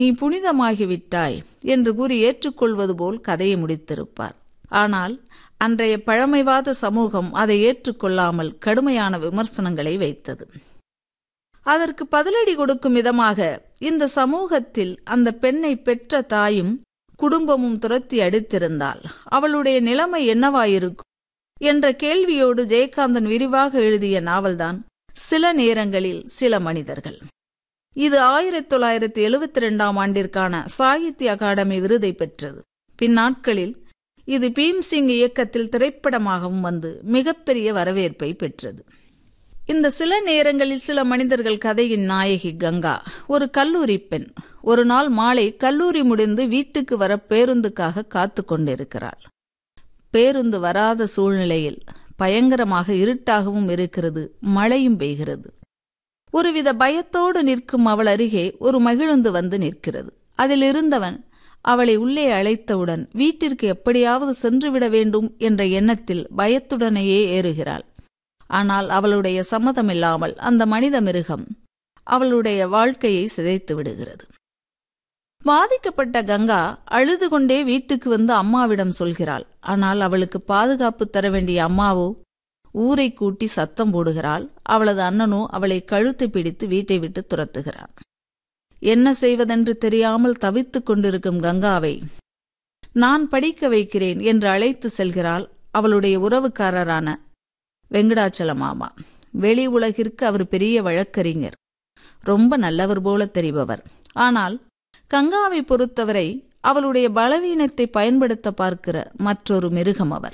நீ புனிதமாகிவிட்டாய் என்று கூறி ஏற்றுக்கொள்வது போல் கதையை முடித்திருப்பார் ஆனால் அன்றைய பழமைவாத சமூகம் அதை ஏற்றுக்கொள்ளாமல் கடுமையான விமர்சனங்களை வைத்தது அதற்கு பதிலடி கொடுக்கும் விதமாக இந்த சமூகத்தில் அந்த பெண்ணை பெற்ற தாயும் குடும்பமும் துரத்தி அடித்திருந்தால் அவளுடைய நிலைமை என்னவாயிருக்கும் என்ற கேள்வியோடு ஜெயகாந்தன் விரிவாக எழுதிய நாவல்தான் சில நேரங்களில் சில மனிதர்கள் இது ஆயிரத்தி தொள்ளாயிரத்தி எழுபத்தி ரெண்டாம் ஆண்டிற்கான சாகித்ய அகாடமி விருதை பெற்றது பின்னாட்களில் இது பீம்சிங் இயக்கத்தில் திரைப்படமாகவும் வந்து மிகப்பெரிய வரவேற்பை பெற்றது இந்த சில நேரங்களில் சில மனிதர்கள் கதையின் நாயகி கங்கா ஒரு கல்லூரி பெண் ஒரு நாள் மாலை கல்லூரி முடிந்து வீட்டுக்கு வர பேருந்துக்காக காத்து கொண்டிருக்கிறாள் பேருந்து வராத சூழ்நிலையில் பயங்கரமாக இருட்டாகவும் இருக்கிறது மழையும் பெய்கிறது ஒருவித பயத்தோடு நிற்கும் அவள் அருகே ஒரு மகிழுந்து வந்து நிற்கிறது அதில் இருந்தவன் அவளை உள்ளே அழைத்தவுடன் வீட்டிற்கு எப்படியாவது சென்றுவிட வேண்டும் என்ற எண்ணத்தில் பயத்துடனேயே ஏறுகிறாள் ஆனால் அவளுடைய சம்மதமில்லாமல் அந்த மனித மிருகம் அவளுடைய வாழ்க்கையை சிதைத்து விடுகிறது பாதிக்கப்பட்ட கங்கா அழுது கொண்டே வீட்டுக்கு வந்து அம்மாவிடம் சொல்கிறாள் ஆனால் அவளுக்கு பாதுகாப்பு தர வேண்டிய அம்மாவோ ஊரை கூட்டி சத்தம் போடுகிறாள் அவளது அண்ணனோ அவளை கழுத்து பிடித்து வீட்டை விட்டு துரத்துகிறான் என்ன செய்வதென்று தெரியாமல் தவித்துக் கொண்டிருக்கும் கங்காவை நான் படிக்க வைக்கிறேன் என்று அழைத்து செல்கிறாள் அவளுடைய உறவுக்காரரான வெங்கடாச்சல மாமா வெளி உலகிற்கு அவர் பெரிய வழக்கறிஞர் ரொம்ப நல்லவர் போல தெரிபவர் ஆனால் கங்காவை பொறுத்தவரை அவளுடைய பலவீனத்தை பயன்படுத்த பார்க்கிற மற்றொரு மிருகம் அவர்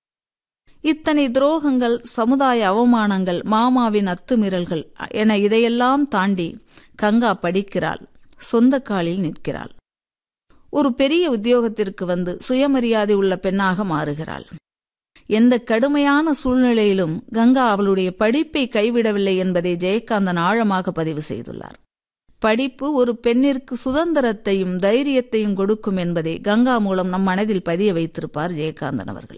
இத்தனை துரோகங்கள் சமுதாய அவமானங்கள் மாமாவின் அத்துமீறல்கள் என இதையெல்லாம் தாண்டி கங்கா படிக்கிறாள் சொந்த காலில் நிற்கிறாள் ஒரு பெரிய உத்தியோகத்திற்கு வந்து சுயமரியாதை உள்ள பெண்ணாக மாறுகிறாள் எந்த கடுமையான சூழ்நிலையிலும் கங்கா அவளுடைய படிப்பை கைவிடவில்லை என்பதை ஜெயகாந்தன் ஆழமாக பதிவு செய்துள்ளார் படிப்பு ஒரு பெண்ணிற்கு சுதந்திரத்தையும் தைரியத்தையும் கொடுக்கும் என்பதை கங்கா மூலம் நம் மனதில் பதிய வைத்திருப்பார் ஜெயகாந்தன் அவர்கள்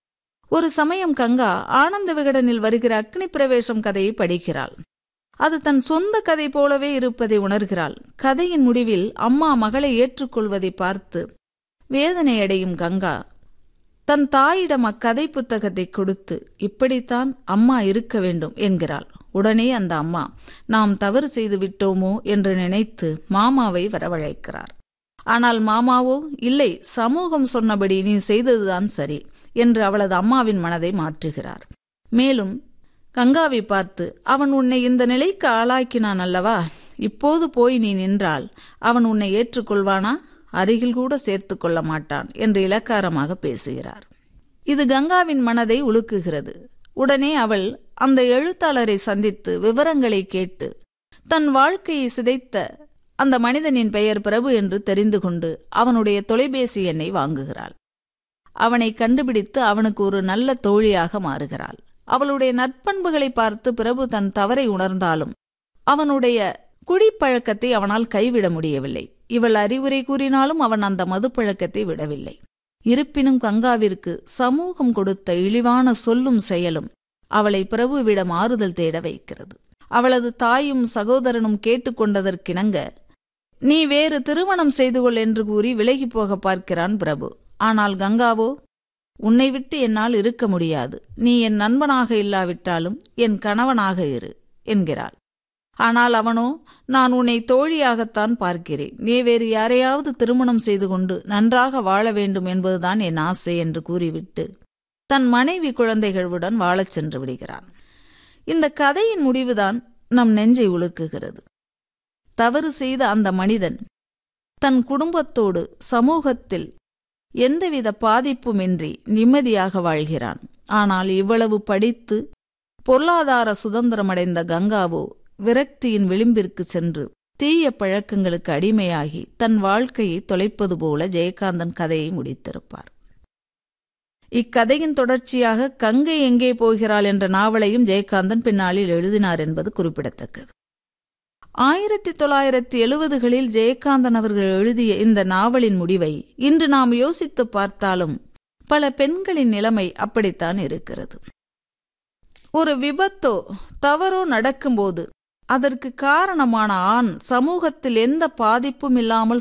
ஒரு சமயம் கங்கா ஆனந்த விகடனில் வருகிற அக்னி பிரவேசம் கதையை படிக்கிறாள் அது தன் சொந்த கதை போலவே இருப்பதை உணர்கிறாள் கதையின் முடிவில் அம்மா மகளை ஏற்றுக்கொள்வதை பார்த்து வேதனையடையும் கங்கா தன் தாயிடம் அக்கதை புத்தகத்தை கொடுத்து இப்படித்தான் அம்மா இருக்க வேண்டும் என்கிறாள் உடனே அந்த அம்மா நாம் தவறு செய்து விட்டோமோ என்று நினைத்து மாமாவை வரவழைக்கிறார் ஆனால் மாமாவோ இல்லை சமூகம் சொன்னபடி நீ செய்ததுதான் சரி என்று அவளது அம்மாவின் மனதை மாற்றுகிறார் மேலும் கங்காவை பார்த்து அவன் உன்னை இந்த நிலைக்கு ஆளாக்கினான் அல்லவா இப்போது போய் நீ நின்றால் அவன் உன்னை ஏற்றுக்கொள்வானா அருகில் கூட சேர்த்து கொள்ள மாட்டான் என்று இலக்காரமாக பேசுகிறார் இது கங்காவின் மனதை உலுக்குகிறது உடனே அவள் அந்த எழுத்தாளரை சந்தித்து விவரங்களை கேட்டு தன் வாழ்க்கையை சிதைத்த அந்த மனிதனின் பெயர் பிரபு என்று தெரிந்து கொண்டு அவனுடைய தொலைபேசி எண்ணை வாங்குகிறாள் அவனை கண்டுபிடித்து அவனுக்கு ஒரு நல்ல தோழியாக மாறுகிறாள் அவளுடைய நற்பண்புகளை பார்த்து பிரபு தன் தவறை உணர்ந்தாலும் அவனுடைய குடிப்பழக்கத்தை அவனால் கைவிட முடியவில்லை இவள் அறிவுரை கூறினாலும் அவன் அந்த மதுப்பழக்கத்தை விடவில்லை இருப்பினும் கங்காவிற்கு சமூகம் கொடுத்த இழிவான சொல்லும் செயலும் அவளை பிரபுவிடம் ஆறுதல் தேட வைக்கிறது அவளது தாயும் சகோதரனும் கேட்டுக்கொண்டதற்கிணங்க நீ வேறு திருமணம் செய்து கொள் என்று கூறி விலகி போக பார்க்கிறான் பிரபு ஆனால் கங்காவோ உன்னை விட்டு என்னால் இருக்க முடியாது நீ என் நண்பனாக இல்லாவிட்டாலும் என் கணவனாக இரு என்கிறாள் ஆனால் அவனோ நான் உன்னை தோழியாகத்தான் பார்க்கிறேன் நீ வேறு யாரையாவது திருமணம் செய்து கொண்டு நன்றாக வாழ வேண்டும் என்பதுதான் என் ஆசை என்று கூறிவிட்டு தன் மனைவி குழந்தைகளுடன் வாழச் சென்று விடுகிறான் இந்த கதையின் முடிவுதான் நம் நெஞ்சை உலுக்குகிறது தவறு செய்த அந்த மனிதன் தன் குடும்பத்தோடு சமூகத்தில் எந்தவித பாதிப்புமின்றி நிம்மதியாக வாழ்கிறான் ஆனால் இவ்வளவு படித்து பொருளாதார சுதந்திரமடைந்த கங்காவோ விரக்தியின் விளிம்பிற்கு சென்று தீய பழக்கங்களுக்கு அடிமையாகி தன் வாழ்க்கையை தொலைப்பது போல ஜெயகாந்தன் கதையை முடித்திருப்பார் இக்கதையின் தொடர்ச்சியாக கங்கை எங்கே போகிறாள் என்ற நாவலையும் ஜெயகாந்தன் பின்னாளில் எழுதினார் என்பது குறிப்பிடத்தக்கது ஆயிரத்தி தொள்ளாயிரத்தி எழுபதுகளில் ஜெயகாந்தன் அவர்கள் எழுதிய இந்த நாவலின் முடிவை இன்று நாம் யோசித்து பார்த்தாலும் பல பெண்களின் நிலைமை அப்படித்தான் இருக்கிறது ஒரு விபத்தோ தவறோ நடக்கும்போது அதற்கு காரணமான ஆண் சமூகத்தில் எந்த பாதிப்பும் இல்லாமல்